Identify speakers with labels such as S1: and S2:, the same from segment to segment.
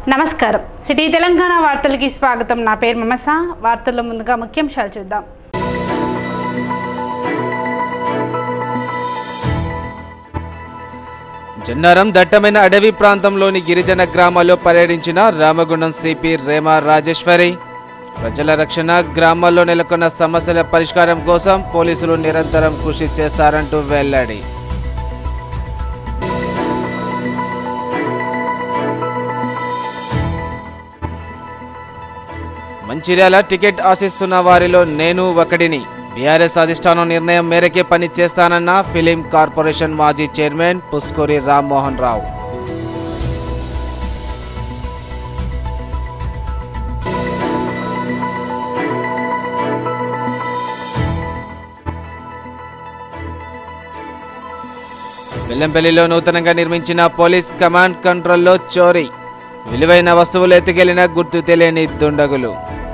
S1: నమస్కారం సిటీ తెలంగాణ వార్తలకి స్వాగతం నా పేరు మమస వార్తల్లో ముందుగా ముఖ్యాంశాలు చూద్దాం
S2: జన్నారం దట్టమైన అడవి ప్రాంతంలోని గిరిజన గ్రామాల్లో పర్యటించిన రామగుండం సిపి రేమా రాజేశ్వరి ప్రజల రక్షణ గ్రామాల్లో నెలకొన్న సమస్యల పరిష్కారం కోసం పోలీసులు నిరంతరం కృషి చేస్తారంటూ వెల్లడి మంచిర్యాల టికెట్ ఆశిస్తున్న వారిలో నేను ఒకడిని బీఆర్ఎస్ అధిష్టానం నిర్ణయం మేరకే పని చేస్తానన్న ఫిలిం కార్పొరేషన్ మాజీ చైర్మన్ పుస్కూరి రామ్మోహన్ రావు బెల్లంపల్లిలో నూతనంగా నిర్మించిన పోలీస్ కమాండ్ కంట్రోల్లో చోరీ విలువైన వస్తువులు ఎత్తుకెళ్లిన గుర్తు తెలియని దుండగులు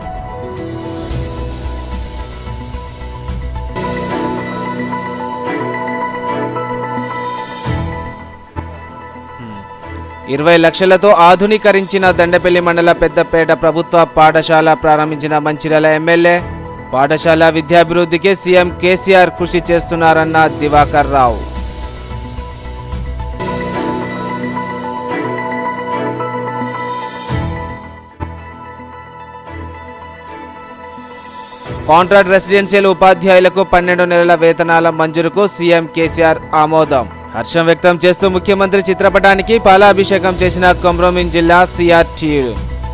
S2: ఇరవై లక్షలతో ఆధునీకరించిన దండపల్లి మండల పెద్దపేట ప్రభుత్వ పాఠశాల ప్రారంభించిన మంచిర్యాల ఎమ్మెల్యే పాఠశాల విద్యాభివృద్ధికి సీఎం కేసీఆర్ కృషి చేస్తున్నారన్న దివాకర్ రావు కాంట్రాక్ట్ రెసిడెన్షియల్ ఉపాధ్యాయులకు పన్నెండు నెలల వేతనాల మంజూరుకు సీఎం కేసీఆర్ ఆమోదం హర్షం వ్యక్తం చేస్తూ ముఖ్యమంత్రి చిత్రపటానికి పాలాభిషేకం చేసిన కొమ్రోమిన్ జిల్లా సిఆర్టీయు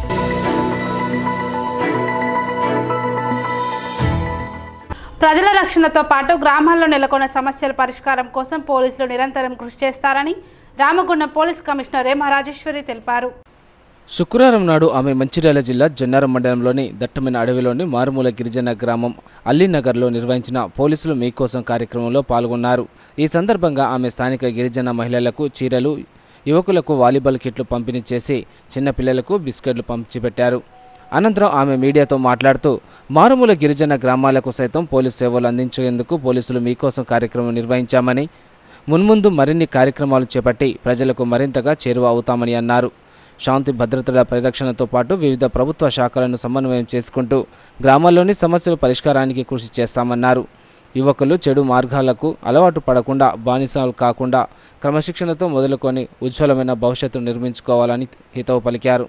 S1: ప్రజల రక్షణతో పాటు గ్రామాల్లో నెలకొన్న సమస్యల పరిష్కారం కోసం పోలీసులు నిరంతరం కృషి చేస్తారని రామగుండం పోలీస్ కమిషనర్ రేమా రాజేశ్వరి తెలిపారు
S2: శుక్రవారం నాడు ఆమె మంచిర్యాల జిల్లా జన్నారం మండలంలోని దట్టమైన అడవిలోని మారుమూల గిరిజన గ్రామం అల్లీనగర్లో నిర్వహించిన పోలీసులు మీకోసం కార్యక్రమంలో పాల్గొన్నారు ఈ సందర్భంగా ఆమె స్థానిక గిరిజన మహిళలకు చీరలు యువకులకు వాలీబాల్ కిట్లు పంపిణీ చేసి చిన్నపిల్లలకు బిస్కెట్లు పంచిపెట్టారు అనంతరం ఆమె మీడియాతో మాట్లాడుతూ మారుమూల గిరిజన గ్రామాలకు సైతం పోలీసు సేవలు అందించేందుకు పోలీసులు మీకోసం కార్యక్రమం నిర్వహించామని మున్ముందు మరిన్ని కార్యక్రమాలు చేపట్టి ప్రజలకు మరింతగా చేరువ అవుతామని అన్నారు శాంతి భద్రతల పరిరక్షణతో పాటు వివిధ ప్రభుత్వ శాఖలను సమన్వయం చేసుకుంటూ గ్రామాల్లోని సమస్యల పరిష్కారానికి కృషి చేస్తామన్నారు యువకులు చెడు మార్గాలకు అలవాటు పడకుండా బానిసలు కాకుండా క్రమశిక్షణతో మొదలుకొని ఉజ్వలమైన భవిష్యత్తు నిర్మించుకోవాలని హితవు పలికారు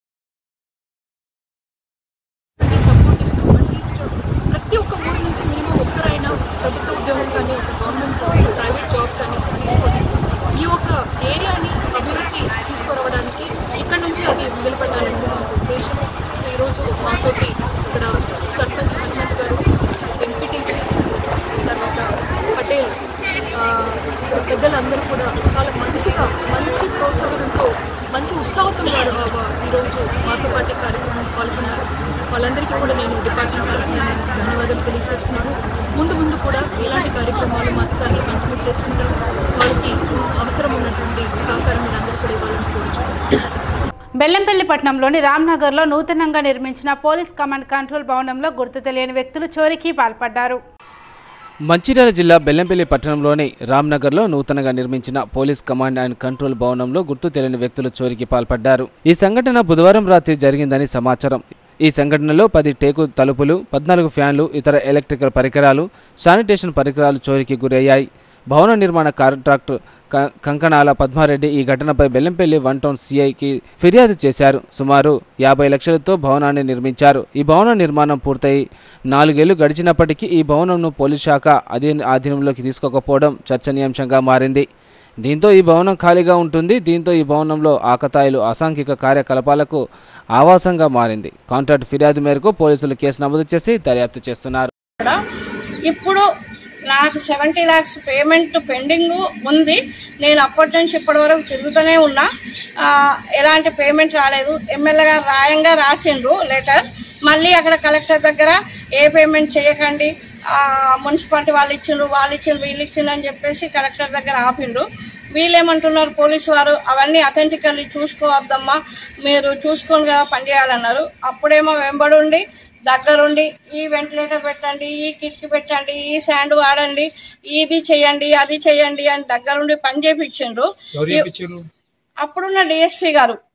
S3: అంటే సపోర్ట్ ఇస్తాం అట్లీస్ట్ ప్రతి ఒక్క ఊరి నుంచి మినిమం ఒక్కరైనా ప్రభుత్వ ఉద్యోగం కానీ ఒక గవర్నమెంట్ ప్రైవేట్ జాబ్ కానీ తీసుకొని ఈ యొక్క ఏరియాని అభివృద్ధి తీసుకురావడానికి ఇక్కడ నుంచి అది మొదలుపెట్టాలని మా ఉద్దేశం సో ఈరోజు మాతోటి ఇక్కడ సర్పంచ్ హనుమంత్ గారు ఎంపీటీసీ తర్వాత పటేల్ ఆ, పెద్దలందరూ కూడా చాలా మంచిగా మంచి ప్రోత్సాహంతో మంచి ఉత్సాహంతో వారు ఆ, ఈరోజు మాతో పాటు ఈ కార్యక్రమం పాల్గొన్నారు వాళ్ళందరికీ కూడా నేను డిపార్ట్మెంట్ తరఫున నేను ధన్యవాదాలు తెలియజేస్తున్నాను ముందు ముందు కూడా ఇలాంటి కార్యక్రమాలు మా అధికారులు కంటిన్యూ చేస్తుంటారు వాళ్ళకి అవసరం ఉన్నటువంటి సహకారం మీరు అందరూ కూడా ఇవ్వాలని కోరుచున్నాను
S1: బెల్లంపల్లి పట్టణంలోని రామ్నగర్లో నూతనంగా నిర్మించిన పోలీస్ కమాండ్ కంట్రోల్ భవనంలో గుర్తు తెలియని వ్యక్తులు చోరీకి పాల్పడ్డారు
S2: మంచిర్యాల జిల్లా బెల్లంపల్లి పట్టణంలోని రామ్నగర్లో నూతనంగా నిర్మించిన పోలీస్ కమాండ్ అండ్ కంట్రోల్ భవనంలో గుర్తు తెలియని వ్యక్తులు చోరీకి పాల్పడ్డారు ఈ సంఘటన బుధవారం రాత్రి జరిగిందని సమాచారం ఈ సంఘటనలో పది టేకు తలుపులు పద్నాలుగు ఫ్యాన్లు ఇతర ఎలక్ట్రికల్ పరికరాలు శానిటేషన్ పరికరాలు చోరీకి గురయ్యాయి భవన నిర్మాణ కాంట్రాక్టర్ క- కంకణాల పద్మారెడ్డి ఈ ఘటనపై బెల్లంపల్లి వన్ టౌన్ సిఐకి ఫిర్యాదు చేశారు సుమారు యాభై లక్షలతో భవనాన్ని నిర్మించారు ఈ భవన నిర్మాణం పూర్తయి నాలుగేళ్లు గడిచినప్పటికీ ఈ భవనంను పోలీస్ శాఖ అధీన ఆధీనంలోకి తీసుకోకపోవడం చర్చనీయాంశంగా మారింది దీంతో ఈ భవనం ఖాళీగా ఉంటుంది దీంతో ఈ భవనంలో ఆకతాయిలు అసాంఘిక కార్యకలాపాలకు ఆవాసంగా మారింది కాంట్రాక్ట్ ఫిర్యాదు మేరకు పోలీసులు కేసు నమోదు చేసి దర్యాప్తు చేస్తున్నారు
S4: కూడా ఇప్పుడు నాకు సెవెంటీ ల్యాక్స్ పేమెంట్ పెండింగ్ ఉంది నేను అప్పటి నుంచి ఇప్పటి వరకు తిరుగుతూనే ఉన్నా ఆ, ఎలాంటి పేమెంట్ రాలేదు ఎమ్మెల్యే గారు రాయంగా రాసిండ్రు లెటర్ మళ్ళీ అక్కడ కలెక్టర్ దగ్గర ఏ పేమెంట్ చేయకండి ఆ, మున్సిపాలిటీ వాళ్ళు ఇచ్చిండ్రు వాళ్ళు ఇచ్చిండ్రు వీళ్ళు ఇచ్చిండ్రు అని చెప్పేసి కలెక్టర్ దగ్గర ఆపిండ్రు వీళ్ళేమంటున్నారు పోలీసు వారు అవన్నీ అథెంటికల్లీ చూసుకోవద్దమ్మా మీరు చూసుకొని కదా పనిచేయాలన్నారు అప్పుడేమో వెంబడుండి దగ్గరుండి ఈ వెంటిలేటర్ పెట్టండి ఈ కిటికీ పెట్టండి ఈ శాండ్ వాడండి ఇది చేయండి అది చేయండి అని దగ్గరుండి పని చేపించిండ్రు
S5: ఎవరు చేపించారు
S4: అప్పుడున్న డిఎస్పీ గారు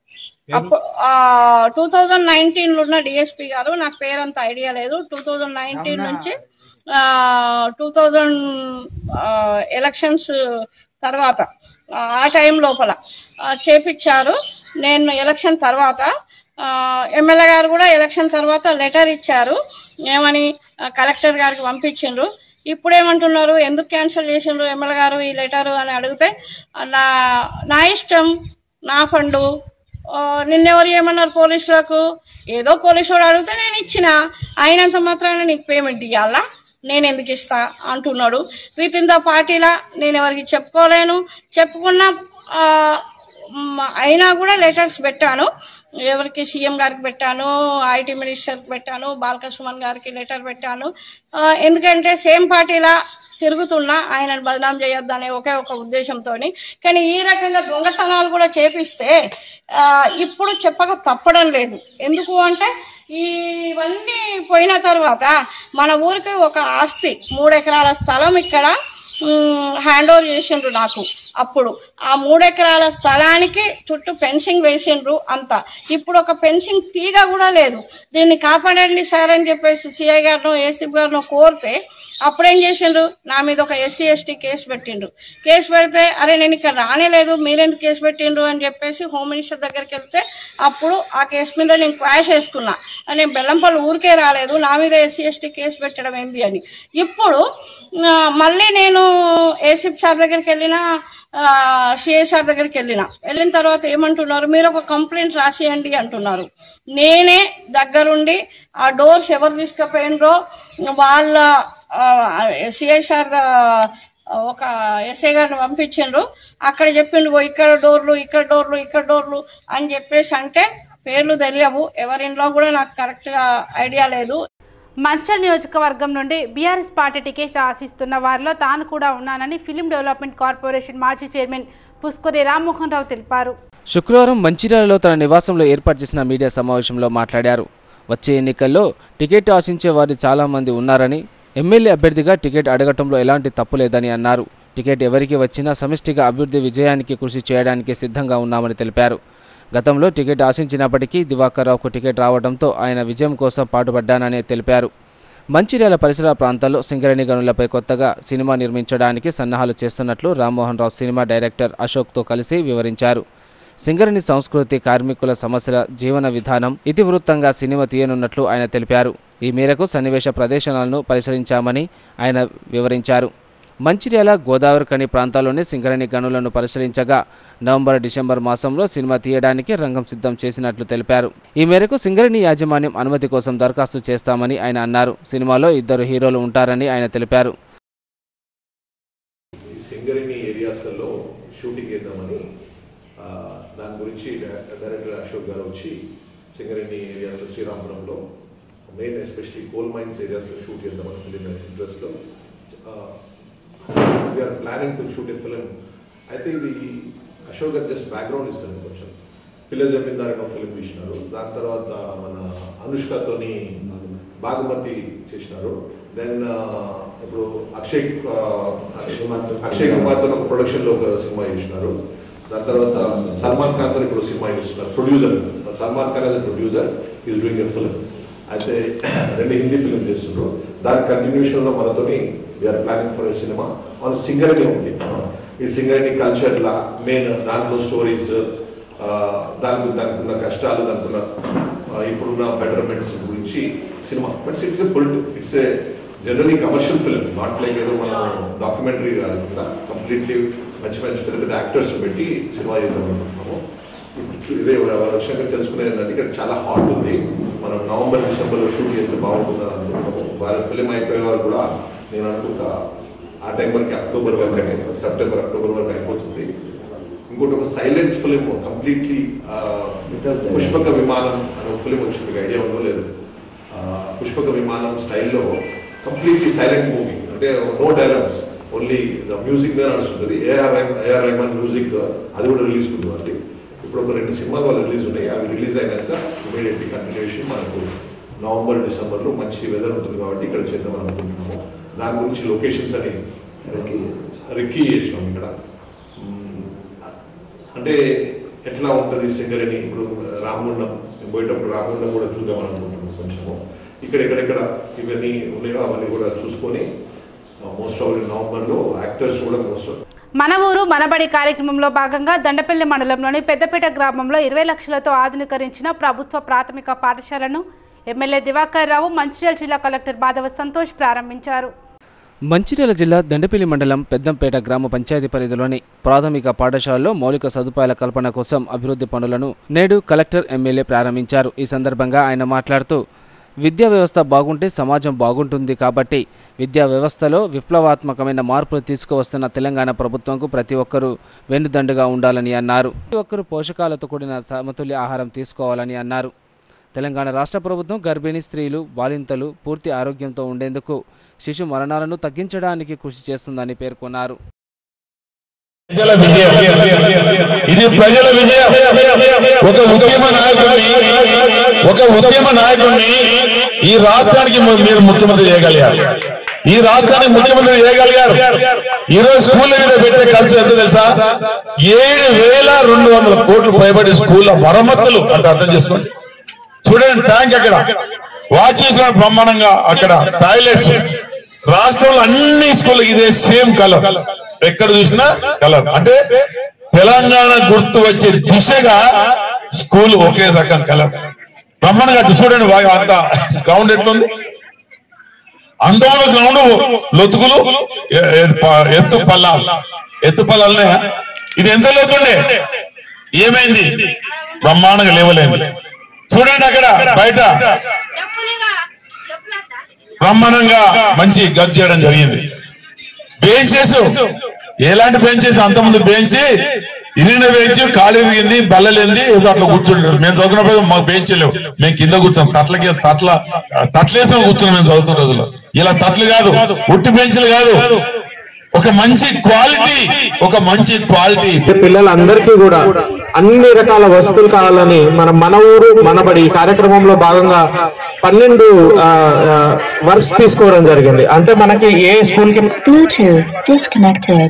S4: అప్పుడు టూ థౌజండ్ నైన్టీన్ లో ఉన్న డిఎస్పీ గారు నాకు పేరంత ఐడియా లేదు టూ థౌజండ్ నైన్టీన్ నుంచి టూ థౌజండ్ ఎలక్షన్స్ తర్వాత ఆ టైం లోపల ఆ, చేపించారు నేను ఎలక్షన్ తర్వాత ఎమ్మెల్యే గారు కూడా ఎలక్షన్ తర్వాత లెటర్ ఇచ్చారు ఏమని ఆ, కలెక్టర్ గారికి పంపించిండ్రు ఇప్పుడు ఏమంటున్నారు ఎందుకు క్యాన్సిల్ చేసిండ్రు ఎమ్మెల్యే గారు ఈ లెటర్ అని అడిగితే ఆ, నా నా ఇష్టం నా ఫండు ఆ, నిన్నెవరు ఏమన్నారు పోలీసులకు ఏదో పోలీసు వాడు అడిగితే నేను ఇచ్చిన అయినంత మాత్రాన నీకు పేమెంట్ ఇవ్వాలా నేను ఎందుకు ఇస్తా అంటున్నాడు విత్ ఇన్ ద పార్టీలా నేను ఎవరికి చెప్పుకోలేను చెప్పుకున్నా ఆ, మ్, అయినా కూడా లెటర్స్ పెట్టాను ఎవరికి సీఎం గారికి పెట్టాను ఐటీ మినిస్టర్కి పెట్టాను బాలకృష్ణన్ గారికి లెటర్ పెట్టాను ఆ, ఎందుకంటే సేమ్ పార్టీలా తిరుగుతున్నా ఆయనను బదనాం చేయొద్దనే ఒకే ఒక ఉద్దేశంతో కానీ ఈ రకంగా దొంగతనాలు కూడా చేపిస్తే ఆ, ఇప్పుడు చెప్పక తప్పడం లేదు ఎందుకు అంటే ఇవన్నీ పోయిన తర్వాత మన ఊరికి ఒక ఆస్తి మూడు ఎకరాల స్థలం ఇక్కడ హ్యాండ్ ఓవర్ చేసిండ్రు నాకు అప్పుడు ఆ మూడు ఎకరాల స్థలానికి చుట్టూ ఫెన్సింగ్ వేసిండ్రు అంతా ఇప్పుడు ఒక ఫెన్సింగ్ తీగ కూడా లేదు దీన్ని కాపాడండి సార్ అని చెప్పేసి సిఐ గారినో ఏసీపీ గారినో కోరితే అప్పుడేం చేసిండ్రు నా మీద ఒక ఎస్సీ ఎస్టీ కేసు పెట్టిండ్రు కేసు పెడితే అరే నేను ఇక్కడ రానేలేదు మీరెందుకు కేసు పెట్టిండ్రు అని చెప్పేసి హోమ్ మినిస్టర్ దగ్గరికి వెళ్తే అప్పుడు ఆ కేసు మీద నేను క్వాష్ వేసుకున్నా నేను బెల్లంపల్లి ఊరికే రాలేదు నా మీద ఎస్సీ ఎస్టీ కేసు పెట్టడం ఏంది అని ఇప్పుడు ఆ, మళ్ళీ నేను ఏసీపీ సార్ దగ్గరికి వెళ్ళిన సిఐ సార్ దగ్గరికి వెళ్ళిన వెళ్ళిన తర్వాత ఏమంటున్నారు మీరు ఒక కంప్లైంట్ రాసేయండి అంటున్నారు నేనే దగ్గరుండి ఆ డోర్స్ ఎవరు తీసుకుపోయినరో వాళ్ళ సిఐ సార్ ఒక ఎస్ఐ గారిని పంపించిండ్రు అక్కడ చెప్పిండు "ఓ ఇక్కడ డోర్లు ఇక్కడ డోర్లు ఇక్కడ డోర్లు అని చెప్పేసి అంటే పేర్లు తెలియవు ఎవరింట్లో కూడా నాకు కరెక్ట్గా ఐడియా లేదు
S1: మంచిర్యాల నియోజకవర్గం నుండి బీఆర్ఎస్ పార్టీ టికెట్ ఆశిస్తున్న వారిలో తాను కూడా ఉన్నానని ఫిలిం డెవలప్మెంట్ కార్పొరేషన్ మాజీ చైర్మన్ పుష్కరి రామ్మోహన్ రావు తెలిపారు
S2: శుక్రవారం మంచిర్యాలలో తన నివాసంలో ఏర్పాటు చేసిన మీడియా సమావేశంలో మాట్లాడారు వచ్చే ఎన్నికల్లో టికెట్ ఆశించే వారు చాలామంది ఉన్నారని ఎమ్మెల్యే అభ్యర్థిగా టికెట్ అడగటంలో ఎలాంటి తప్పు లేదని అన్నారు టికెట్ ఎవరికి వచ్చినా సమిష్టిగా అభివృద్ధి విజయానికి కృషి చేయడానికి సిద్ధంగా ఉన్నామని తెలిపారు గతంలో టికెట్ ఆశించినప్పటికీ దివాకర్ రావుకు టికెట్ రావడంతో ఆయన విజయం కోసం పాటుపడ్డానని తెలిపారు మంచిర్యాల పరిసర ప్రాంతాల్లో సింగరేణి గనులపై కొత్తగా సినిమా నిర్మించడానికి సన్నాహాలు చేస్తున్నట్లు రామ్మోహన్ రావు సినిమా డైరెక్టర్ అశోక్తో కలిసి వివరించారు సింగరేణి సంస్కృతి కార్మికుల సమస్యల జీవన విధానం ఇతివృత్తంగా సినిమా తీయనున్నట్లు ఆయన తెలిపారు ఈ మేరకు సన్నివేశ ప్రదేశాలను పరిశీలించామని ఆయన వివరించారు మంచిర్యాల గోదావరి కని ప్రాంతాల్లోని సింగరేణి గనులను పరిశీలించగా నవంబర్ డిసెంబర్ మాసంలో సినిమా తీయడానికి రంగం సిద్ధం చేసినట్లు తెలిపారు ఈ మేరకు సింగరేణి యాజమాన్యం అనుమతి కోసం దరఖాస్తు చేస్తామని ఆయన అన్నారు సినిమాలో ఇద్దరు హీరోలు ఉంటారని ఆయన తెలిపారు
S5: ఈ సింగరేణి ఏరియాస్లలో షూటింగ్ చేద్దామని ఆ, దాని గురించి డై- డైరెక్టర్ అశోక్ గారు వచ్చి సింగరేణి ఏరియాస్లో శ్రీరామపురంలో మెయిన్ ఎస్పెషలీ కోల్ మైన్స్ ఏరియాస్లో షూట్ చేద్దామని ఫిలిం ఇంట్రెస్ట్లో we're planning to shoot a film అయితే ఇది అశోక్ గారు జస్ట్ బ్యాక్గ్రౌండ్ ఇస్తాను కొంచెం పిల్ల జమీందార్ ఒక ఫిలిం తీసినారు దాని తర్వాత మన అనుష్కతోని బాగుమతి చేసినారు దెన్ ఇప్పుడు అక్షయ్ ఆ, అక్షయ్ అక్షయ్ కుమార్తో ఒక ప్రొడక్షన్ లో ఒక సినిమా చేసినారు దాని తర్వాత సల్మాన్ ఖాన్ తో ఇప్పుడు సినిమా చేస్తున్నారు producer Salman Khan as producer is doing a film అయితే రెండు హిందీ ఫిలిం చేస్తున్నారు దాని కంటిన్యూషన్ లో మనతోని we're planning for a cinema మన సింగరేణి ఉంది ఈ సింగరేణి కల్చర్ లా మెయిన్ దాంట్లో స్టోరీస్ దానికి దానికి ఉన్న కష్టాలు దానికి ఉన్న ఆ, ఇప్పుడున్న బెటర్మెంట్స్ గురించి సినిమా బట్ ఇట్స్ ఎ పొలిటి it's a generally commercial film not like ఏదో మనం డాక్యుమెంటరీ కాకుండా కంప్లీట్లీ మంచి మంచి పెద్ద పెద్ద యాక్టర్స్ పెట్టి సినిమా చేద్దాం అనుకుంటున్నాము ఇప్పుడు ఇదే వర్షంగా తెలుసుకునేది ఏంటంటే ఇక్కడ చాలా హాట్ ఉంది మనం నవంబర్ డిసెంబర్లో షూట్ చేస్తే బాగుంటుందని అనుకుంటున్నాము వాళ్ళ ఫిలిం అయిపోయే వారు కూడా నేను అనుకుంటా ఆ టైం వరకు అక్టోబర్ వరకు అయిపోతుంది. సెప్టెంబర్ అక్టోబర్ వరకు అయిపోతుంది ఇంకోటి ఒక సైలెంట్ ఫిలిం కంప్లీట్లీ పుష్పక విమానం అనే ఒక ఫిలిం వచ్చింది మీకు ఐడియా ఉందో లేదు ఆ, పుష్పక విమానం స్టైల్లో కంప్లీట్లీ సైలెంట్ మూవీ అంటే no dialogues only the music మీద నడుస్తుంది ఏఆర్ ఏఆర్ రెహమాన్ మ్యూజిక్ అది కూడా రిలీజ్ ఉంటుంది ఇప్పుడు ఒక రెండు సినిమాలు వాళ్ళు రిలీజ్ ఉన్నాయి అవి రిలీజ్ అయినాక ఇమీడియట్లీ కంటిన్యూషన్ మనకు నవంబర్ డిసెంబర్లో మంచి వెదర్ ఉంటుంది కాబట్టి ఇక్కడ చేద్దాం అనుకుంటున్నాము దాని గురించి లొకేషన్స్ అని రిక్కీ చేసినాం ఇక్కడ మ్మ్. అంటే ఎట్లా ఉంటుంది సింగరేణి ఇప్పుడు రామగుండం పోయేటప్పుడు రామగుండం కూడా చూద్దాం అనుకుంటున్నాం కొంచెము ఇక్కడ ఎక్కడెక్కడ ఇవన్నీ ఉన్నాయో అవన్నీ కూడా చూసుకొని మోస్ట్ ఆఫ్ నవంబర్లో యాక్టర్స్ కూడా మోస్ట్ ఆఫ్
S1: మన ఊరు మనబడి కార్యక్రమంలో భాగంగా దండపల్లి మండలంలోని పెద్దపేట గ్రామంలో ఇరవై లక్షలతో ఆధునీకరించిన ప్రభుత్వ ప్రాథమిక పాఠశాలను ఎమ్మెల్యే దివాకర్ రావు మంచిర్యాల జిల్లా కలెక్టర్ మాధవ సంతోష్ ప్రారంభించారు
S2: మంచిర్యాల జిల్లా దండపల్లి మండలం పెద్దంపేట గ్రామ పంచాయతీ పరిధిలోని ప్రాథమిక పాఠశాలలో మౌలిక సదుపాయాల కల్పన కోసం అభివృద్ధి పనులను నేడు కలెక్టర్ ఎమ్మెల్యే ప్రారంభించారు ఈ సందర్భంగా ఆయన మాట్లాడుతూ విద్యా వ్యవస్థ బాగుంటే సమాజం బాగుంటుంది కాబట్టి విద్యా వ్యవస్థలో విప్లవాత్మకమైన మార్పులు తీసుకువస్తున్న తెలంగాణ ప్రభుత్వంకు ప్రతి ఒక్కరూ వెన్నుదండుగా ఉండాలని అన్నారు ప్రతి ఒక్కరూ పోషకాలతో కూడిన సమతుల్య ఆహారం తీసుకోవాలని అన్నారు తెలంగాణ రాష్ట్ర ప్రభుత్వం గర్భిణీ స్త్రీలు బాలింతలు పూర్తి ఆరోగ్యంతో ఉండేందుకు శిశు మరణాలను తగ్గించడానికి కృషి చేస్తుందని పేర్కొన్నారు
S6: ప్రజల విజయం ఇది ప్రజల విజయం ఒక ఉద్యమ నాయకుడిని ఒక ఉద్యమ నాయకుడిని ఈ రాష్ట్రానికి ము- మీరు ముఖ్యమంత్రి చేయగలిగారు ఈ రాష్ట్రానికి ముఖ్యమంత్రి చేయగలిగారు ఈ రోజు స్కూళ్ళ మీద పెట్టే ఖర్చు ఎంత తెలుసా ఏడు వేల రెండు వందల కోట్లు పైబడి స్కూళ్ళ మరమ్మతులు అంటే అర్థం చేసుకోండి చూడండి ట్యాంక్ అక్కడ వాచ్ చేసిన బ్రహ్మాండంగా అక్కడ టాయిలెట్స్ రాష్ట్రంలో అన్ని స్కూల్ ఇదే సేమ్ కలర్ ఎక్కడ చూసినా కలర్ అంటే తెలంగాణ గుర్తు వచ్చే దిశగా స్కూల్ ఒకే రకం కలర్ బ్రహ్మాండంగా అటు చూడండి బాగా అంత గ్రౌండ్ ఎట్లుంది అందమైన గ్రౌండ్ లొతుకులు ఎ- ఎ- ప- ఎత్తు పల్లాలు ఎత్తు పల్లాలనే ఇది ఎంత లోతుండే ఏమైంది బ్రహ్మాండంగా లేవలేదు చూడండి అక్కడ బయట బ్రహ్మాండంగా మంచి గజ్ చేయడం జరిగింది బెంచెస్ ఎలాంటి బెంచెస్ అంతకుముందు బెంచ్ ఇరిగిన బెంచ్ ఖాళీ ఇరిగింది బల్లలేంది ఏదో అట్లా కూర్చుంటారు మేము చదువుకున్నప్పుడు మాకు బెంచ్ లేవు మేము కింద కూర్చోం తట్లకి తట్ల తట్లేసుకొని కూర్చున్నాం మేము చదువుతున్న రోజుల్లో ఇలా తట్లు కాదు ఉట్టి బెంచ్లు కాదు ఒక మంచి క్వాలిటీ ఒక మంచి క్వాలిటీ
S7: అంటే పిల్లలందరికీ కూడా అన్ని రకాల వసతులు కావాలని మన మన ఊరు మనబడి ఈ కార్యక్రమంలో భాగంగా పన్నెండు వర్క్స్ తీసుకోవడం జరిగింది అంటే మనకి ఏ స్కూల్ కి
S8: Bluetooth disconnected.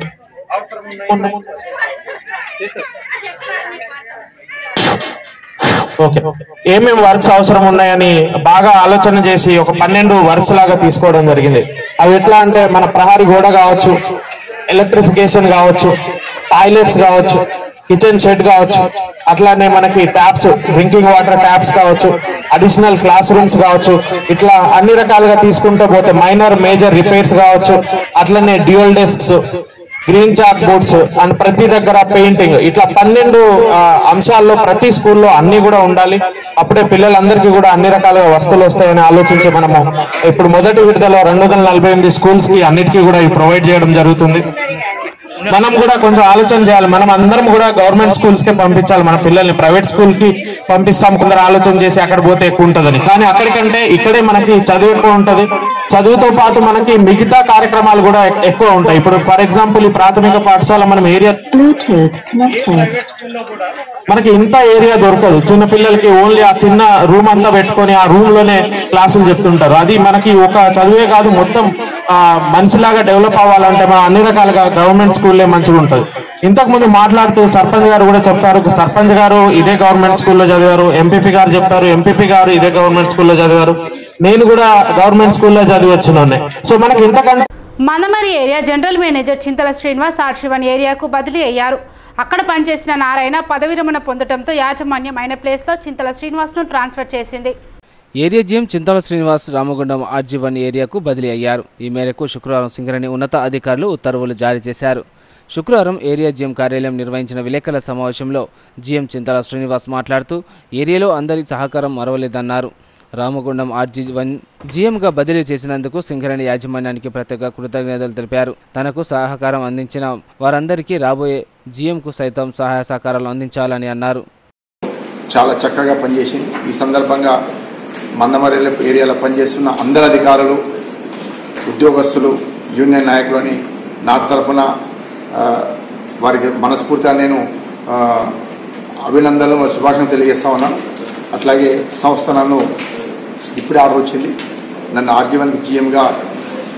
S7: ఓకే ఏమేమి వర్క్స్ అవసరం ఉన్నాయని బాగా ఆలోచన చేసి ఒక పన్నెండు వర్క్స్ లాగా తీసుకోవడం జరిగింది అవి ఎట్లా అంటే మన ప్రహారీ గోడ కావచ్చు ఎలక్ట్రిఫికేషన్ కావచ్చు టాయిలెట్స్ కావచ్చు కిచెన్ షెడ్ కావచ్చు అట్లానే మనకి ట్యాప్స్ డ్రింకింగ్ వాటర్ ట్యాప్స్ కావచ్చు అడిషనల్ క్లాస్ రూమ్స్ కావచ్చు ఇట్లా అన్ని రకాలుగా తీసుకుంటూ పోతే మైనర్ మేజర్ రిపేర్స్ కావచ్చు అట్లనే dual desks green chalkboards and ప్రతి దగ్గర పెయింటింగ్ ఇట్లా పన్నెండు ఆ, అంశాల్లో ప్రతి స్కూల్లో అన్ని కూడా ఉండాలి అప్పుడే పిల్లలందరికీ కూడా అన్ని రకాలుగా వస్తువులు వస్తాయని ఆలోచించి మనము ఇప్పుడు మొదటి విడతలో రెండు వందల నలభై ఎనిమిది స్కూల్స్ కి అన్నిటికీ కూడా ఇవి ప్రొవైడ్ చేయడం జరుగుతుంది మనం కూడా కొంచెం ఆలోచన చేయాలి మనం అందరం కూడా గవర్నమెంట్ స్కూల్స్ కే పంపించాలి మన పిల్లల్ని ప్రైవేట్ స్కూల్ కి పంపిస్తాం కొందరు ఆలోచన చేసి అక్కడ పోతే ఎక్కువ ఉంటుందని కానీ అక్కడికంటే ఇక్కడే మనకి చదువు ఎక్కువ ఉంటది చదువుతో పాటు మనకి మిగతా కార్యక్రమాలు కూడా ఎక్- ఎక్కువ ఉంటాయి ఇప్పుడు ఫర్ ఎగ్జాంపుల్ ఈ ప్రాథమిక పాఠశాల మనం ఏరియా
S8: Bluetooth connected.
S7: మనకి ఇంత ఏరియా దొరకదు చిన్న పిల్లలకి ఓన్లీ ఆ చిన్న రూమ్ అంతా పెట్టుకొని ఆ రూమ్ లోనే క్లాసులు చెప్తుంటారు అది మనకి ఒక చదువే కాదు మొత్తం ఆ, మనిషిలాగా డెవలప్ అవ్వాలంటే మనం అన్ని రకాలుగా గవర్నమెంట్ స్కూల్లే మంచిగా ఉంటుంది ఇంతకు ముందు మాట్లాడుతూ సర్పంచ్ గారు కూడా చెప్పారు సర్పంచ్ గారు ఇదే గవర్నమెంట్ స్కూల్లో చదివారు ఎంపీపీ గారు చెప్పారు ఎంపీపీ గారు ఇదే గవర్నమెంట్ స్కూల్లో చదివారు నేను కూడా గవర్నమెంట్ స్కూల్లో చదివి వచ్చిన సో మనకి ఇంతకంటే
S1: Mandamarri area general manager Chintala Srinivas ఆర్షివన్ ఏరియాకు బదిలీ అయ్యారు అక్కడ పనిచేసిన నారాయణ పదవి విరమణ పొందడంతో యాజమాన్యం అయిన ప్లేస్లో చింతల శ్రీనివాస్ను ట్రాన్స్ఫర్ చేసింది
S2: area GM Chintala Srinivas Ramagundam RG one ఏరియాకు బదిలీ అయ్యారు ఈ మేరకు శుక్రవారం సింగరేణి ఉన్నత అధికారులు ఉత్తర్వులు జారీ చేశారు శుక్రవారం ఏరియా జీఎం కార్యాలయం నిర్వహించిన విలేకరుల సమావేశంలో జీఎం చింతాల శ్రీనివాస్ మాట్లాడుతూ ఏరియాలో అందరి సహకారం మరవలేదన్నారు రామగుండం ఆర్జీ వన్ జీఎంగా బదిలీ చేసినందుకు సింగరేణి యాజమాన్యానికి ప్రత్యేక కృతజ్ఞతలు తెలిపారు తనకు సహకారం అందించిన వారందరికీ రాబోయే జీఎంకు సైతం సహాయ సహకారాలు అందించాలని అన్నారు
S9: చాలా చక్కగా పనిచేసింది ఈ సందర్భంగా మందమరి ఏరియాలో పనిచేస్తున్న అందరు అధికారులు ఉద్యోగస్తులు యూనియన్ నాయకులని నా తరఫున ఆ, వారికి మనస్ఫూర్తిగా నేను ఆ, అభినందనలు మరియు శుభాకాంక్షలు తెలియజేస్తా ఉన్నాను అట్లాగే సంస్థ నన్ను ఇప్పుడే ఆర్డర్ వచ్చింది నన్ను ఆర్జీవన్ జీఎంగా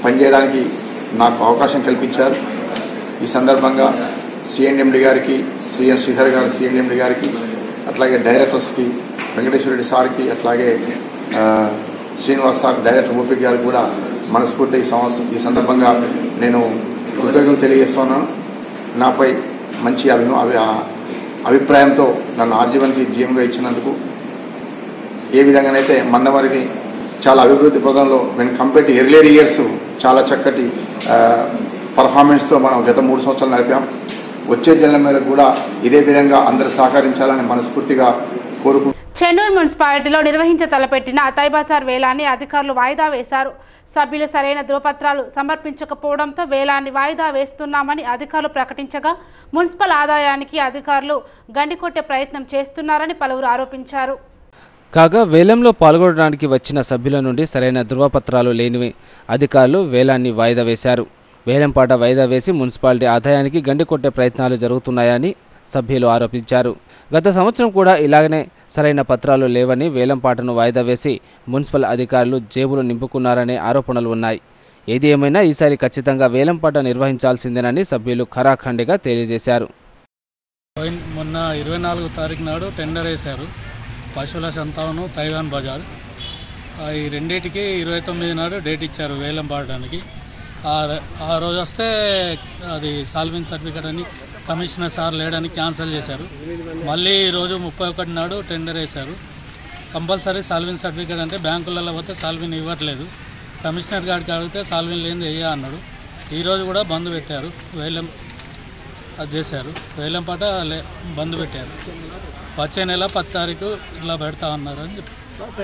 S9: పనిచేయడానికి నాకు అవకాశం కల్పించారు ఈ సందర్భంగా సిఎండ్ఎండి గారికి శ్రీఎన్ శ్రీధర్ గారు సిఎండి గారికి అట్లాగే డైరెక్టర్స్కి వెంకటేశ్వర రెడ్డి సార్కి అట్లాగే ఆ, శ్రీనివాస్ సార్ డైరెక్టర్ ఓపి గారికి కూడా మనస్ఫూర్తి ఈ సంవత్సరం ఈ సందర్భంగా నేను కృతజ్ఞతలు తెలియజేస్తున్నాను నాపై మంచి అభిమా అభి అభిప్రాయంతో నన్ను ఆర్జీవన్కి జీఎంగా ఇచ్చినందుకు ఏ విధంగానైతే మందమరిని చాలా అభివృద్ధి పదంలో when compare to earlier years చాలా చక్కటి పర్ఫార్మెన్స్తో మనం గత మూడు సంవత్సరాలు నడిపాం వచ్చే జన్ల మేరకు కూడా ఇదే విధంగా అందరూ సహకరించాలని మనస్ఫూర్తిగా కోరుకుంటున్నాను
S1: చెన్నూరు మున్సిపాలిటీలో నిర్వహించ తలపెట్టిన తైబాసార్ వేలాన్ని అధికారులు వాయిదా వేశారు సభ్యులు సరైన ధృవపత్రాలు సమర్పించకపోవడంతో వేలాన్ని వాయిదా వేస్తున్నామని అధికారులు ప్రకటించగా మున్సిపల్ ఆదాయానికి అధికారులు గండికొట్టే ప్రయత్నం చేస్తున్నారని పలువురు ఆరోపించారు
S2: కాగా వేలంలో పాల్గొనడానికి వచ్చిన సభ్యుల నుండి సరైన ధృవపత్రాలు లేనివి అధికారులు వేలాన్ని వాయిదా వేశారు వేలంపాట వాయిదా వేసి మున్సిపాలిటీ ఆదాయానికి గండి కొట్టే ప్రయత్నాలు జరుగుతున్నాయని సభ్యులు ఆరోపించారు గత సంవత్సరం కూడా ఇలాగనే సరైన పత్రాలు లేవని వేలంపాటను వాయిదా వేసి మున్సిపల్ అధికారులు జేబులు నింపుకున్నారనే ఆరోపణలు ఉన్నాయి ఏది ఏమైనా ఈసారి ఖచ్చితంగా వేలంపాట నిర్వహించాల్సిందేనని సభ్యులు ఖరాఖండిగా తెలియజేశారు
S10: పోయిన మొన్న ఇరవై నాలుగు తారీఖు నాడు టెండర్ వేశారు పశువుల సంతావనం తైవాన్ బజార్ ఆ ఈ రెండింటికి ఇరవై తొమ్మిది నాడు డేట్ ఇచ్చారు వేలం పాడడానికి ఆ ర- ఆ రోజు వస్తే అది సాల్వింగ్ సర్టిఫికేట్ అని కమిషనర్ సార్ లేడని క్యాన్సిల్ చేశారు మళ్ళీ ఈరోజు ముప్పై ఒకటి నాడు టెండర్ వేశారు కంపల్సరీ సాల్విన్ సర్టిఫికేట్ అంటే బ్యాంకులలో పోతే సాల్విన్ ఇవ్వట్లేదు కమిషనర్ గారికి అడిగితే సాల్విన్ లేని వేయ అన్నాడు ఈరోజు కూడా బంద్ పెట్టారు వేలం అది చేశారు వేలంపాట లే బంద్ పెట్టారు వచ్చే నెల పది తారీఖు ఇట్లా పెడతా ఉన్నారు అని చెప్పి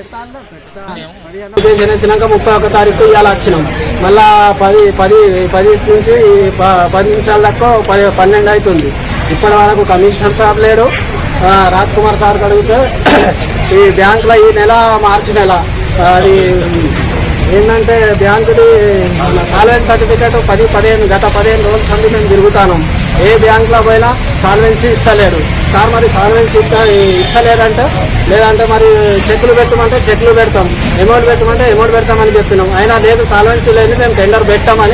S11: ఉద్దేశం వచ్చినాక ముప్పై ఒక తారీఖు ఇవాళ వచ్చినాం మళ్ళా పది పది పది నుంచి ప- పది నిమిషాల దాకా పది పన్నెండు అవుతుంది ఇప్పటి వరకు కమిషనర్ సార్ లేడు ఆ, రాజ్ కుమార్ సార్ అడిగితే ఈ బ్యాంకులో ఈ నెల మార్చి నెల అది ఏంటంటే బ్యాంకుది సాల్వెన్స్ సర్టిఫికేట్ పది పదిహేను గత పదిహేను రోజుల సంది మేము తిరుగుతాను ఏ బ్యాంకులో పోయినా సాల్వెన్సీ ఇస్తలేడు సార్ మరి సాల్వెన్సీ ఇస్తా ఇస్తలేరంటే లేదంటే మరి చెక్కులు పెట్టమంటే చెక్కులు పెడతాం అమౌంట్ పెట్టమంటే అమౌంట్ పెడతామని చెప్పినాం అయినా లేదు సాల్వెన్సీ లేదు మేము టెండర్ పెట్టామని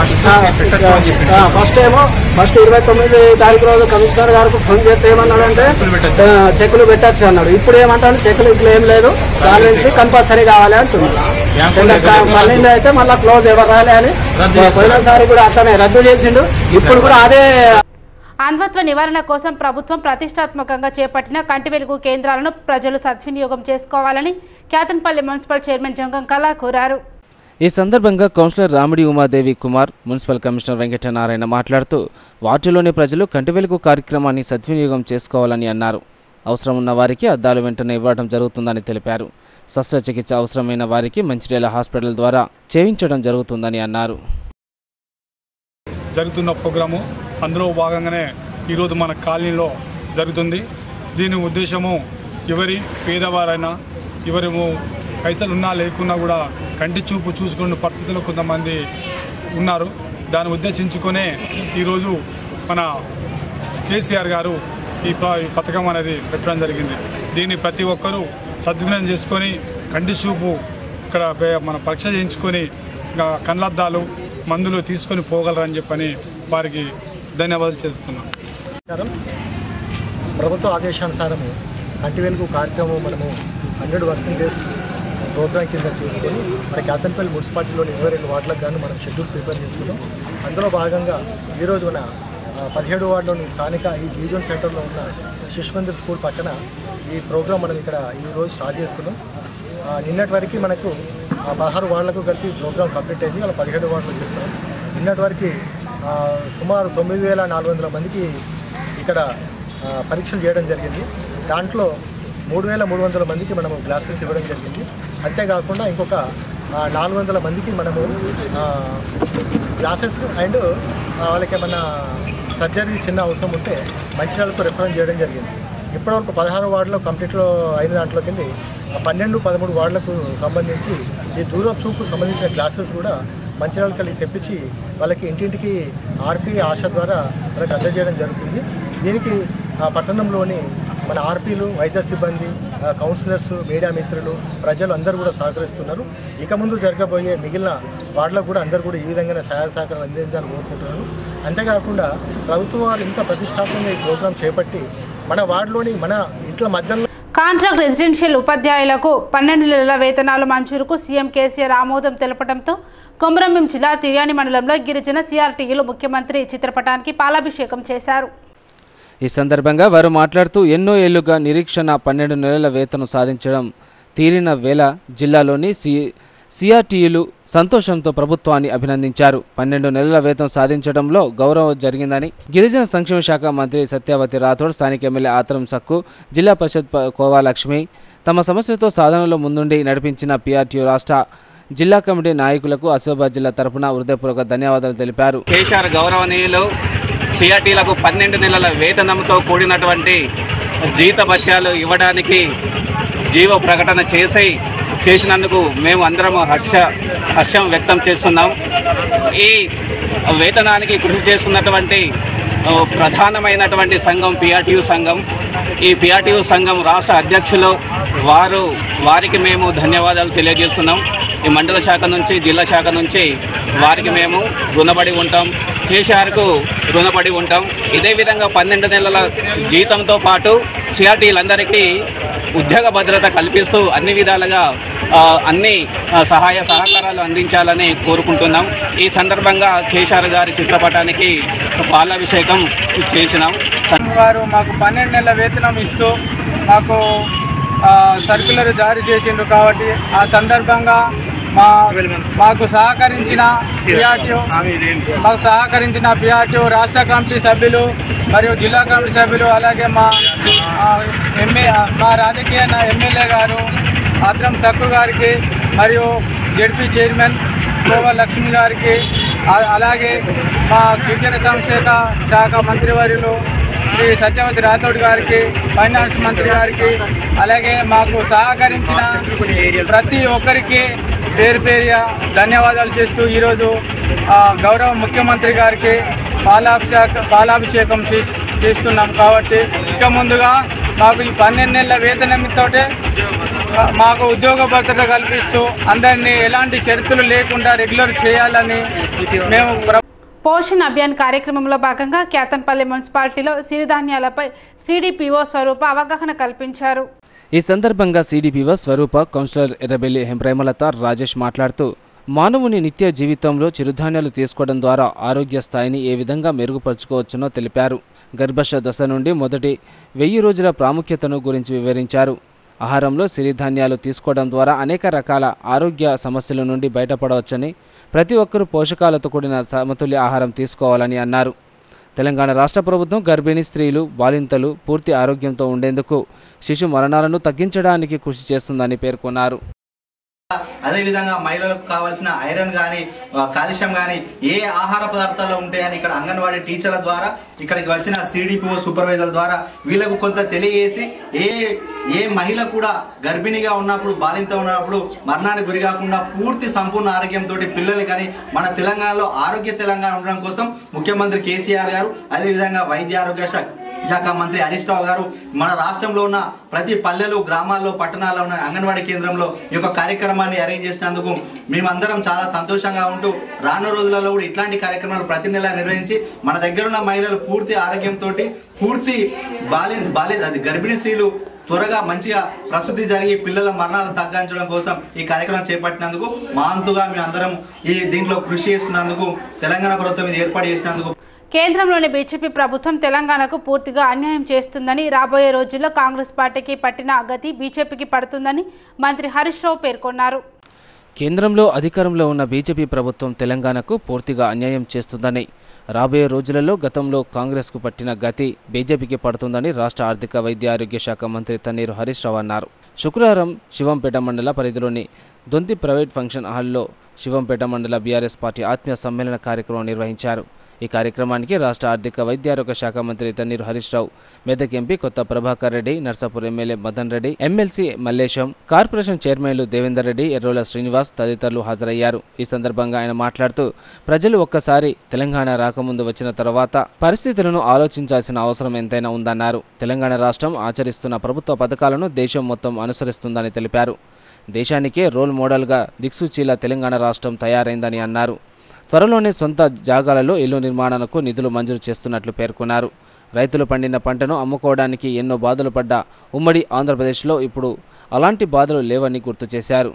S11: ఫస్ట్ ఏమో ఫస్ట్ ఇరవై తొమ్మిది తారీఖు రోజు కమిషనర్ గారికి ఫోన్ చేస్తే ఏమన్నాడంటే ఆ, చెక్కులు పెట్టచ్చు అన్నాడు ఇప్పుడు ఏమంటాడు చెక్కులు ఇప్పుడు ఏం లేదు సాల్వెన్సీ కంపల్సరీ కావాలి అంటున్నాడు టెండర్ కా- పన్నెండు అయితే మళ్ళీ క్లోజ్ ఎవరు రాలే అని పోయినసారి కూడా అట్లనే రద్దు చేసిండు ఇప్పుడు కూడా అదే
S1: అంధత్వ నివారణ కోసం ప్రభుత్వం ప్రతిష్టాత్మకంగా చేపట్టిన కంటి వెలుగు కేంద్రాలను ప్రజలు సద్వినియోగం చేసుకోవాలని కేతన్పల్లి మున్సిపల్ చైర్మన్ జంగం కళా కోరారు
S2: ఈ సందర్భంగా councillor Ramidi Umadevi Kumar municipal commissioner Venkatanarayana మాట్లాడుతూ వార్డులోని ప్రజలు కంటి వెలుగు కార్యక్రమాన్ని సద్వినియోగం చేసుకోవాలని అన్నారు అవసరం ఉన్న వారికి అద్దాలు వెంటనే ఇవ్వడం జరుగుతుందని తెలిపారు శస్త్రచికిత్స అవసరమైన వారికి మంచిర్యాల హాస్పిటల్ ద్వారా చేయించడం జరుగుతుందని అన్నారు
S12: జరుగుతున్న ప్రోగ్రాము అందులో భాగంగానే ఈరోజు మన కాలనీలో జరుగుతుంది దీని ఉద్దేశము ఎవరి పేదవారైనా ఎవరి పైసలు ఉన్నా లేకున్నా కూడా కంటి చూపు చూసుకున్న పరిస్థితుల్లో కొంతమంది ఉన్నారు దాన్ని ఉద్దేశించుకొనే ఈరోజు మన కేసీఆర్ గారు ఈ ప- ఈ పథకం అనేది పెట్టడం జరిగింది దీన్ని ప్రతి ఒక్కరూ సద్వినియోగం చేసుకొని కంటి చూపు ఇక్కడ పే- మన పరీక్ష చేయించుకొని ఇంకా కళ్ళద్దాలు మందులు తీసుకొని పోగలరని చెప్పని వారికి ధన్యవాదాలు చెప్తున్నాను
S13: నమస్కారం ప్రభుత్వ ఆదేశానుసారము కంటి వెలుగు కార్యక్రమం మనము హండ్రెడ్ వర్కింగ్ డేస్ ప్రోగ్రాం కింద చేసుకొని మన కేతన్పల్లి మున్సిపాలిటీలోని ఇరవై రెండు వార్డులకు గాను మనం షెడ్యూల్ ప్రిపేర్ చేసుకున్నాం అందులో భాగంగా ఈరోజు మన ఆ, పదిహేడు వార్డులోని స్థానిక ఈ డివిజన్ సెంటర్లో ఉన్న శిశు మందిర్ స్కూల్ పక్కన ఈ ప్రోగ్రాం మనం ఇక్కడ ఈ రోజు స్టార్ట్ చేసుకున్నాం ఆ, నిన్నటి వరకు మనకు ఆ, పదహారు వార్డులకు కలిపి ప్రోగ్రాం కంప్లీట్ అయింది అలా పదిహేడు వార్డులు చేస్తాం నిన్నటి వరకు ఆ, సుమారు తొమ్మిది వేల నాలుగు వందల మందికి ఇక్కడ ఆ, పరీక్షలు చేయడం జరిగింది దాంట్లో మూడు వేల మూడు వందల మందికి మనము గ్లాసెస్ ఇవ్వడం జరిగింది అంతేకాకుండా ఇంకొక నాలుగు వందల మందికి మనము గ్లాసెస్ అండ్ వాళ్ళకి ఏమన్నా సర్జరీ చిన్న అవసరం ఉంటే మంచిర్యాలకు రిఫరెన్స్ చేయడం జరిగింది ఇప్పటివరకు పదహారు వార్డులో కంప్లీట్లో అయిన దాంట్లో కింద పన్నెండు పదమూడు వార్డులకు సంబంధించి ఈ దూరపు చూపు సంబంధించిన గ్లాసెస్ కూడా మంచిర్యాల కలిగి తెప్పించి వాళ్ళకి ఇంటింటికి ఆర్పీ ఆశ ద్వారా వాళ్ళకి అందజేయడం జరుగుతుంది దీనికి ఆ పట్టణంలోని మన ఆర్పీలు వైద్య సిబ్బంది ఆ, కౌన్సిలర్స్ మీడియా మిత్రులు ప్రజలు అందరూ కూడా సహకరిస్తున్నారు ఇక ముందు జరగబోయే మిగిలిన వార్డులకు కూడా అందరూ కూడా ఈ విధంగానే సహాయ సహకారాలు అందించాలని కోరుకుంటున్నాను అంతేకాకుండా ప్రభుత్వం వారు ఇంత ప్రతిష్టాత్మకంగా ఈ ప్రోగ్రాం చేపట్టి మన వార్డులోని మన ఇంట్ల మధ్యలో
S1: కాంట్రాక్ట్ రెసిడెన్షియల్ ఉపాధ్యాయులకు పన్నెండు నెలల వేతనాలు మంజూరుకు సీఎం కేసీఆర్ ఆమోదం తెలపడంతో కొమరంభీం జిల్లా తిర్యాని మండలంలో గిరిజన సిఆర్టీయులు ముఖ్యమంత్రి చిత్రపటానికి పాలాభిషేకం చేశారు
S2: ఈ సందర్భంగా వారు మాట్లాడుతూ ఎన్నో ఏళ్లుగా నిరీక్షణ పన్నెండు నెలల వేతనం సాధించడం తీరిన వేళ జిల్లాలోని సి సిఆర్టీయులు సంతోషంతో ప్రభుత్వాన్ని అభినందించారు పన్నెండు నెలల వేతనం సాధించడంలో గౌరవం జరిగిందని గిరిజన సంక్షేమ శాఖ మంత్రి సత్యవతి రాథోడ్ స్థానిక ఎమ్మెల్యే ఆత్రం సక్కు జిల్లా పరిషత్ ప- కోవా లక్ష్మి తమ సమస్యతో సాధనలో ముందుండి నడిపించిన పిఆర్టీయూ రాష్ట్ర జిల్లా కమిటీ నాయకులకు ఆసిఫాబాద్ జిల్లా తరపున హృదయపూర్వక ధన్యవాదాలు తెలిపారు
S14: కేసీఆర్ గౌరవనీయులు సిఆర్టీలకు పన్నెండు నెలల వేతనంతో కూడినటువంటి జీతభత్యాలు ఇవ్వడానికి జీవ ప్రకటన చేసి చేసినందుకు మేము అందరం హర్ష హర్షం వ్యక్తం చేస్తున్నాం ఈ వేతనానికి కృషి చేస్తున్నటువంటి ఆ, ప్రధానమైనటువంటి సంఘం పిఆర్టీయు సంఘం ఈ పిఆర్టీయు సంఘం రాష్ట్ర అధ్యక్షులు వారు వారికి మేము ధన్యవాదాలు తెలియజేస్తున్నాం ఈ మండల శాఖ నుంచి జిల్లా శాఖ నుంచి వారికి మేము రుణపడి ఉంటాం కేసీఆర్కు రుణపడి ఉంటాం ఇదే విధంగా పన్నెండు నెలల జీతంతో పాటు సిఆర్టీలందరికీ ఉద్యోగ భద్రత కల్పిస్తూ అన్ని విధాలుగా ఆ, అన్ని ఆ, సహాయ సహకారాలు అందించాలని కోరుకుంటున్నాం ఈ సందర్భంగా కేసీఆర్ గారి చిత్రపటానికి పాలాభిషేకం చేసినాం
S15: వారు మాకు పన్నెండు నెలల వేతనం ఇస్తూ మాకు ఆ, సర్కులర్ జారీ చేసిండ్రు కాబట్టి ఆ సందర్భంగా మా మాకు సహకరించిన పిఆర్టీఓ మాకు సహకరించిన పిఆర్టీఓ రాష్ట్ర కమిటీ సభ్యులు మరియు జిల్లా కమిటీ సభ్యులు అలాగే మా ఆ, ఎంఏ మా రాజకీయ నా- ఎమ్మెల్యే గారు ఆత్రం సక్కు గారికి మరియు జడ్పీ చైర్మన్ కోవ లక్ష్మి గారికి ఆ- అలాగే మా గిరిజన సంక్షేమ శాఖ మంత్రివర్యులు శ్రీ సత్యవతి రాథోడ్ గారికి ఫైనాన్స్ మంత్రి గారికి అలాగే మాకు సహకరించిన ప్రతి ఒక్కరికి పేరు పేరుగా ధన్యవాదాలు చేస్తూ ఈరోజు ఆ, గౌరవ ముఖ్యమంత్రి గారికి పాలాభిషేక పాలాభిషేకం చేస్- చేస్తున్నాం కాబట్టి ఇక ముందుగా మాకు ఈ పన్నెండు నెలల వేతనంతోటే మాకు ఉద్యోగ భద్రత కల్పిస్తూ అందరినీ ఎలాంటి షరతులు లేకుండా రెగ్యులర్ చేయాలని మేము ప్ర-
S1: పోషణ్ అభియాన్ కార్యక్రమంలో భాగంగా కేతన్పల్లి మున్సిపాలిటీలో సిరిధాన్యాలపై సిడిపిఓ స్వరూప అవగాహన కల్పించారు
S2: ఈ సందర్భంగా సిడిపిఓ స్వరూప కౌన్సిలర్ ఎర్రబెల్లి హెంప్రేమలత రాజేష్ మాట్లాడుతూ మానవుని నిత్య జీవితంలో చిరుధాన్యాలు తీసుకోవడం ద్వారా ఆరోగ్య స్థాయిని ఏ విధంగా మెరుగుపరుచుకోవచ్చునో తెలిపారు గర్భశ దశ నుండి మొదటి వెయ్యి రోజుల ప్రాముఖ్యతను గురించి వివరించారు ఆహారంలో సిరిధాన్యాలు తీసుకోవడం ద్వారా అనేక రకాల ఆరోగ్య సమస్యల నుండి బయటపడవచ్చని ప్రతి ఒక్కరూ పోషకాలతో కూడిన సమతుల్య ఆహారం తీసుకోవాలని అన్నారు తెలంగాణ రాష్ట్ర ప్రభుత్వం గర్భిణీ స్త్రీలు బాలింతలు పూర్తి ఆరోగ్యంతో ఉండేందుకు శిశు మరణాలను తగ్గించడానికి కృషి చేస్తుందని పేర్కొన్నారు
S16: అదేవిధంగా మహిళలకు కావాల్సిన ఐరన్ కానీ కాల్షియం కానీ ఏ ఆహార పదార్థాల్లో ఉంటాయని ఇక్కడ అంగన్వాడీ టీచర్ల ద్వారా ఇక్కడికి వచ్చిన సిడిపిఓ సూపర్వైజర్ ద్వారా వీళ్ళకు కొంత తెలియజేసి ఏ ఏ మహిళ కూడా గర్భిణిగా ఉన్నప్పుడు బాలింత ఉన్నప్పుడు మరణానికి గురి కాకుండా పూర్తి సంపూర్ణ ఆరోగ్యంతో పిల్లలు కానీ మన తెలంగాణలో ఆరోగ్య తెలంగాణ ఉండడం కోసం ముఖ్యమంత్రి కేసీఆర్ గారు అదేవిధంగా వైద్య ఆరోగ్య శాఖ శాఖ మంత్రి హరీష్ రావు గారు మన రాష్ట్రంలో ఉన్న ప్రతి పల్లెలు గ్రామాల్లో పట్టణాల్లో ఉన్న అంగన్వాడీ కేంద్రంలో ఈ యొక్క కార్యక్రమాన్ని అరేంజ్ చేసినందుకు మేమందరం చాలా సంతోషంగా ఉంటూ రానున్న రోజులలో కూడా ఇట్లాంటి కార్యక్రమాలు ప్రతి నెల నిర్వహించి మన దగ్గర ఉన్న మహిళలు పూర్తి ఆరోగ్యంతో పూర్తి బాల్య బాల్య అది గర్భిణీ స్త్రీలు త్వరగా మంచిగా ప్రసూతి జరిగి పిల్లల మరణాలు తగ్గించడం కోసం ఈ కార్యక్రమం చేపట్టినందుకు మా అంతుగా మేము అందరం ఈ దీంట్లో కృషి చేస్తున్నందుకు తెలంగాణ ప్రభుత్వం ఇది ఏర్పాటు చేసినందుకు
S1: కేంద్రంలోని బీజేపీ ప్రభుత్వం తెలంగాణకు పూర్తిగా అన్యాయం చేస్తుందని రాబోయే రోజుల్లో కాంగ్రెస్ పార్టీకి పట్టిన గతి బీజేపీకి పడుతుందని మంత్రి హరీష్ రావు పేర్కొన్నారు
S2: కేంద్రంలో అధికారంలో ఉన్న బీజేపీ ప్రభుత్వం తెలంగాణకు పూర్తిగా అన్యాయం చేస్తుందని రాబోయే రోజులలో గతంలో కాంగ్రెస్కు పట్టిన గతి బీజేపీకి పడుతుందని రాష్ట్ర ఆర్థిక వైద్య ఆరోగ్య శాఖ మంత్రి తన్నీరు హరీష్ రావు అన్నారు శుక్రవారం శివంపేట మండల పరిధిలోని దొంతి ప్రైవేట్ ఫంక్షన్ హాల్లో శివంపేట మండల బీఆర్ఎస్ పార్టీ ఆత్మీయ సమ్మేళన కార్యక్రమం నిర్వహించారు ఈ కార్యక్రమానికి రాష్ట్ర ఆర్థిక వైద్యారోగ్య శాఖ మంత్రి Tanneeru Harish Rao Medak MP Kotha Prabhakar Reddy Narsapur MLA Madan Reddy MLC Mallesham corporation చైర్మన్లు దేవేందర్ రెడ్డి ఎర్రోల శ్రీనివాస్ తదితరులు హాజరయ్యారు ఈ సందర్భంగా ఆయన మాట్లాడుతూ ప్రజలు ఒక్కసారి తెలంగాణ రాకముందు వచ్చిన తర్వాత పరిస్థితులను ఆలోచించాల్సిన అవసరం ఎంతైనా ఉందన్నారు తెలంగాణ రాష్ట్రం ఆచరిస్తున్న ప్రభుత్వ పథకాలను దేశం మొత్తం అనుసరిస్తుందని తెలిపారు దేశానికే రోల్ మోడల్గా దిక్సూచిలా తెలంగాణ రాష్ట్రం తయారైందని అన్నారు త్వరలోనే సొంత జాగాలలో ఇల్లు నిర్మాణాలకు నిధులు మంజూరు చేస్తున్నట్లు పేర్కొన్నారు రైతులు పండిన పంటను అమ్ముకోవడానికి ఎన్నో బాధలు పడ్డ ఉమ్మడి ఆంధ్రప్రదేశ్లో ఇప్పుడు అలాంటి బాధలు లేవని గుర్తు చేశారు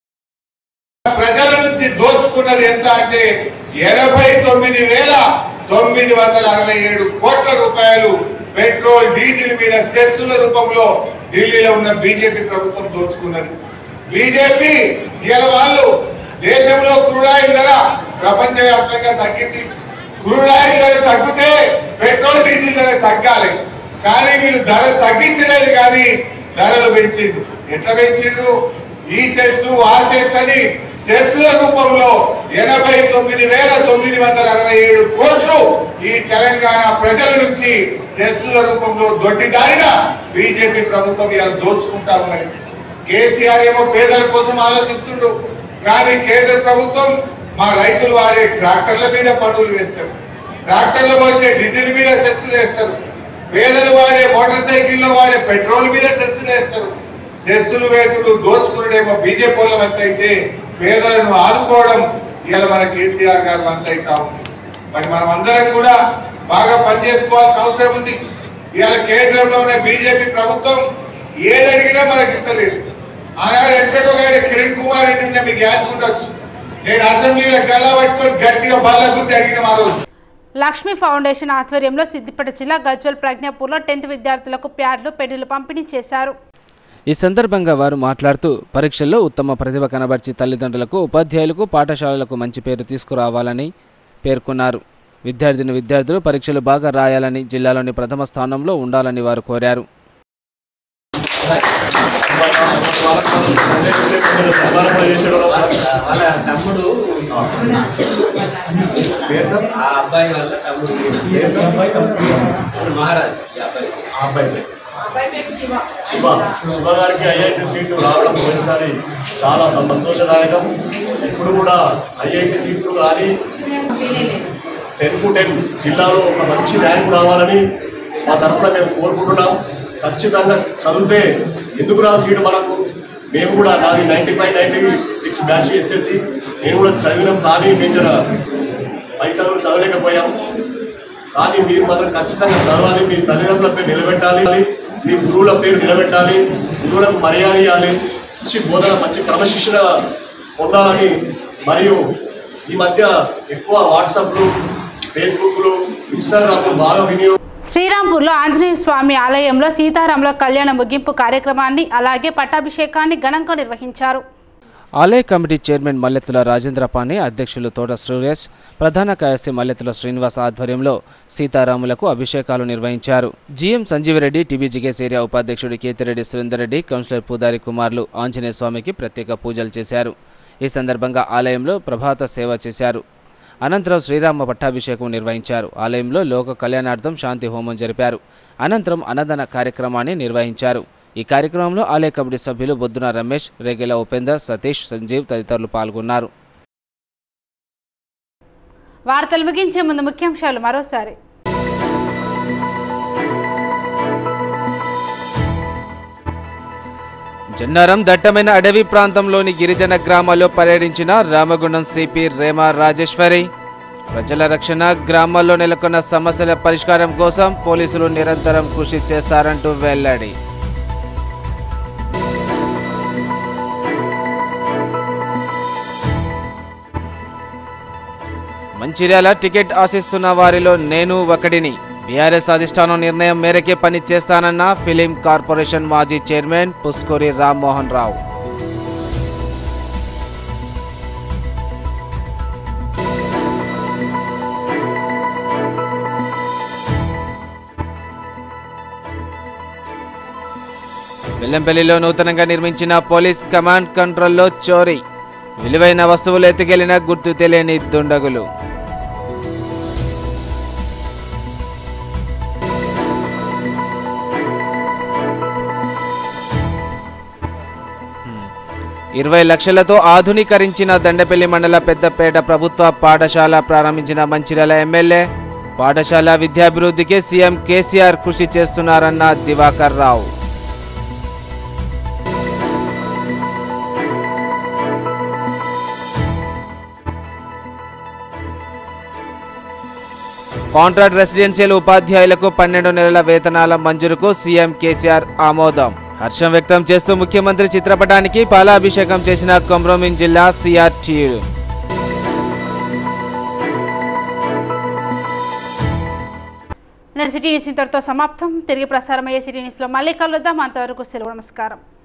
S17: ప్రజల నుంచి దోచుకున్నది ఎంత అంటే ఎనభై తొమ్మిది వేల తొమ్మిది వందల అరవై ఏడు కోట్ల రూపాయలు పెట్రోల్ డీజిల్ మీద సెస్సుల రూపంలో ఢిల్లీలో ఉన్న బీజేపీ ప్రభుత్వం దోచుకున్నది బీజేపీ ఇవాళ వాళ్ళు దేశంలో క్రూడాయిల్ ధర ప్రపంచవ్యాప్తంగా తగ్గింది క్రూడాయిల్ ధర తగ్గితే పెట్రోల్ డీజిల్ ధర తగ్గాలి కానీ వీళ్ళు ధర తగ్గించలేదు కానీ ధరలు పెంచిండ్రు ఎట్లా పెంచిండ్రు ఈ సెస్ ఆ సెస్ అని సెస్ల రూపంలో ఎనభై తొమ్మిది వేల తొమ్మిది వందల అరవై ఏడు కోట్లు ఈ తెలంగాణ ప్రజల నుంచి సెస్ల రూపంలో దొడ్డిదారిగా బీజేపీ ప్రభుత్వం ఇలా దోచుకుంటా ఉన్నది కేసీఆర్ ఏమో పేదల కోసం ఆలోచిస్తుండు కానీ కేంద్ర ప్రభుత్వం మా రైతులు వాడే ట్రాక్టర్ల మీద పన్నులు వేస్తారు ట్రాక్టర్లు పోసే డీజిల్ మీద సెస్సులు వేస్తారు పేదలు వాడే మోటార్ సైకిల్లో వాడే పెట్రోల్ మీద సెస్సులు వేస్తారు సెస్సులు వేసుడు దోచుకునేమో బీజేపీ వాళ్ళ వంత అయితే పేదలను ఆదుకోవడం ఇవాళ మన కేసీఆర్ గారు వంత అవుతా ఉంది మరి మనం అందరం కూడా బాగా పనిచేసుకోవాల్సిన అవసరం ఉంది ఇవాళ కేంద్రంలో ఉన్న బీజేపీ ప్రభుత్వం ఏది అడిగినా మనకి ఇస్తలేదు ఆనాడు ఎక్కడో గారి కిరణ్ కుమార్ రెడ్డి ఉంటే మీకు యాదుకుంటొచ్చు నేను అసెంబ్లీలో గల్లా పట్టుకొని గట్టిగా బల్ల గుద్ది అడిగిన మా రోజు
S1: లక్ష్మీ ఫౌండేషన్ ఆధ్వర్యంలో సిద్దిపేట జిల్లా గజ్వల్ ప్రజ్ఞాపూర్లో టెన్త్ విద్యార్థులకు ప్యాడ్లు పెన్నులు పంపిణీ చేశారు
S2: ఈ సందర్భంగా వారు మాట్లాడుతూ పరీక్షల్లో ఉత్తమ ప్రతిభ కనబర్చి తల్లిదండ్రులకు ఉపాధ్యాయులకు పాఠశాలలకు మంచి పేరు తీసుకురావాలని పేర్కొన్నారు విద్యార్థిని విద్యార్థులు పరీక్షలు బాగా రాయాలని జిల్లాలోని ప్రథమ స్థానంలో ఉండాలని వారు కోరారు
S18: వాళ్ళ తమ్ముడు ఆ అబ్బాయి వాళ్ళ తమ్ముడు మహారాజ్ ఈ అబ్బాయి
S19: అబ్బాయి శివ శివ గారికి ఐఐటి సీటు రావడం పోయినసారి చాలా సంతోషదాయకం ఇప్పుడు కూడా ఐఐటి సీట్లు కానీ టెన్ టు టెన్ జిల్లాలో ఒక మంచి ర్యాంకు రావాలని మా తరఫున మేము కోరుకుంటున్నాం ఖచ్చితంగా చదివితే ఎందుకు రా సీటు మనకు మేము కూడా నాది ninety five ninety six batch SSC నేను కూడా చదివినాం కానీ మేము జర పై చదువులు చదవలేకపోయాం కానీ మీరు మాత్రం ఖచ్చితంగా చదవాలి మీ తల్లిదండ్రుల పేరు నిలబెట్టాలి మీ గురువుల పేరు నిలబెట్టాలి గురువులకు మర్యాద ఇవ్వాలి మంచి బోధన మంచి క్రమశిక్షణ పొందాలని మరియు ఈ మధ్య ఎక్కువ వాట్సాప్లు ఫేస్బుక్లు ఇన్స్టాగ్రామ్లు బాగా వినియోగం
S1: శ్రీరాంపూర్లో ఆంజనేయ స్వామి ఆలయంలో సీతారాముల కళ్యాణ ముగింపు కార్యక్రమాన్ని అలాగే పట్టాభిషేకాన్ని ఘనంగా నిర్వహించారు
S2: ఆలయ కమిటీ చైర్మన్ మల్లెతుల రాజేంద్ర పాణి అధ్యక్షులు తోట సురేష్ ప్రధాన కార్యదర్శి మల్లెతుల శ్రీనివాస్ ఆధ్వర్యంలో సీతారాములకు అభిషేకాలు నిర్వహించారు జీఎం సంజీవరెడ్డి టీబీజీకేస్ ఏరియా ఉపాధ్యక్షుడు కేతిరెడ్డి సురేందర్ రెడ్డి కౌన్సిలర్ పూదారి కుమార్లు ఆంజనేయ స్వామికి ప్రత్యేక పూజలు చేశారు ఈ సందర్భంగా ఆలయంలో ప్రభాత సేవ చేశారు అనంతరం శ్రీరామ పట్టాభిషేకం నిర్వహించారు ఆలయంలో లోక కళ్యాణార్థం శాంతి హోమం జరిపారు అనంతరం అన్నదాన కార్యక్రమాన్ని నిర్వహించారు ఈ కార్యక్రమంలో ఆలయ కమిటీ సభ్యులు బొద్దున రమేష్ రేగెల ఉపేందర్ సతీష్ సంజీవ్ తదితరులు పాల్గొన్నారు
S1: వార్తలు ముగించే ముందు ముఖ్యాంశాలు మరోసారి
S2: జన్నారం దట్టమైన అడవి ప్రాంతంలోని గిరిజన గ్రామాల్లో పర్యటించిన రామగుండం సిపి రేమా రాజేశ్వరి ప్రజల రక్షణ గ్రామాల్లో నెలకొన్న సమస్యల పరిష్కారం కోసం పోలీసులు నిరంతరం కృషి చేస్తారంటూ వెల్లడి మంచిర్యాల టికెట్ ఆశిస్తున్న వారిలో నేను ఒకడిని బీఆర్ఎస్ అధిష్టానం నిర్ణయం మేరకే పని చేస్తానన్న ఫిలిం కార్పొరేషన్ మాజీ చైర్మన్ పుస్కూరి రామ్మోహన్ రావు బెల్లంపల్లిలో నూతనంగా నిర్మించిన పోలీస్ కమాండ్ కంట్రోల్లో చోరీ విలువైన వస్తువులు ఎత్తుకెళ్లిన గుర్తు తెలియని దుండగులు ఇరవై లక్షలతో ఆధునీకరించిన దండపల్లి మండల పెద్దపేట ప్రభుత్వ పాఠశాల ప్రారంభించిన మంచిర్యాల ఎమ్మెల్యే పాఠశాల విద్యాభివృద్ధికి సీఎం కేసీఆర్ కృషి చేస్తున్నారన్న దివాకర్ రావు కాంట్రాక్ట్ రెసిడెన్షియల్ ఉపాధ్యాయులకు పన్నెండు నెలల వేతనాల మంజూరుకు సీఎం కేసీఆర్ ఆమోదం హర్షం వ్యక్తం చేస్తూ ముఖ్యమంత్రి చిత్రపటానికి పాలాభిషేకం చేసిన కొమ్రోమిం జిల్లా సిఆర్టీ
S1: నేడు సిటీ న్యూస్ ఇంతటితో సమాప్తం తిరిగి ప్రసారం అయ్యే సిటీ న్యూస్లో మళ్ళీ కలుద్దాం అంతవరకు సెలవు నమస్కారం